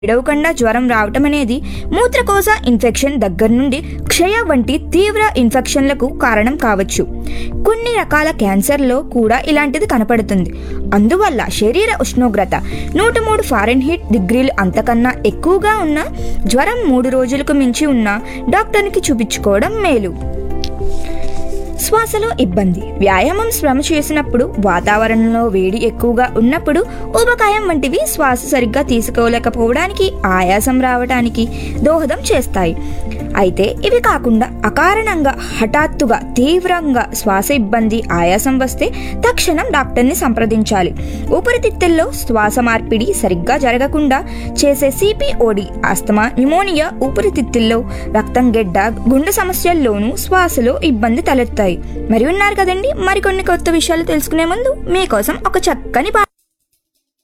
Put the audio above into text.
విడవకుండా జ్వరం రావటం అనేది మూత్రకోశ ఇన్ఫెక్షన్ దగ్గర నుండి క్షయ వంటి తీవ్ర ఇన్ఫెక్షన్లకు కారణం కావచ్చు కొన్ని రకాల క్యాన్సర్లో కూడా ఇలాంటిది కనపడుతుంది అందువల్ల శరీర ఉష్ణోగ్రత నూట మూడు ఫారెన్హీట్ డిగ్రీలు అంతకన్నా ఎక్కువగా ఉన్న జ్వరం మూడు రోజులకు మించి ఉన్న డాక్టర్కి చూపించుకోవడం మేలు శ్వాసలో ఇబ్బంది వ్యాయామం శ్రమ చేసినప్పుడు వాతావరణంలో వేడి ఎక్కువగా ఉన్నప్పుడు ఊబకాయం వంటివి శ్వాస సరిగ్గా తీసుకోలేకపోవడానికి ఆయాసం రావడానికి దోహదం చేస్తాయి అయితే ఇవి కాకుండా అకారణంగా హఠాత్తుగా తీవ్రంగా శ్వాస ఇబ్బంది ఆయాసం వస్తే తక్షణం డాక్టర్ని సంప్రదించాలి ఊపిరితిత్తుల్లో శ్వాస మార్పిడి సరిగ్గా జరగకుండా చేసే సిపిఓడి ఆస్తమా న్యూమోనియా ఊపిరితిత్తుల్లో రక్తం గెడ్డ గుండె సమస్యల్లోనూ శ్వాసలో ఇబ్బంది తలెత్తాయి మరి ఉన్నారు కదండి మరికొన్ని కొత్త విషయాలు తెలుసుకునే ముందు మీకోసం ఒక చక్కని పా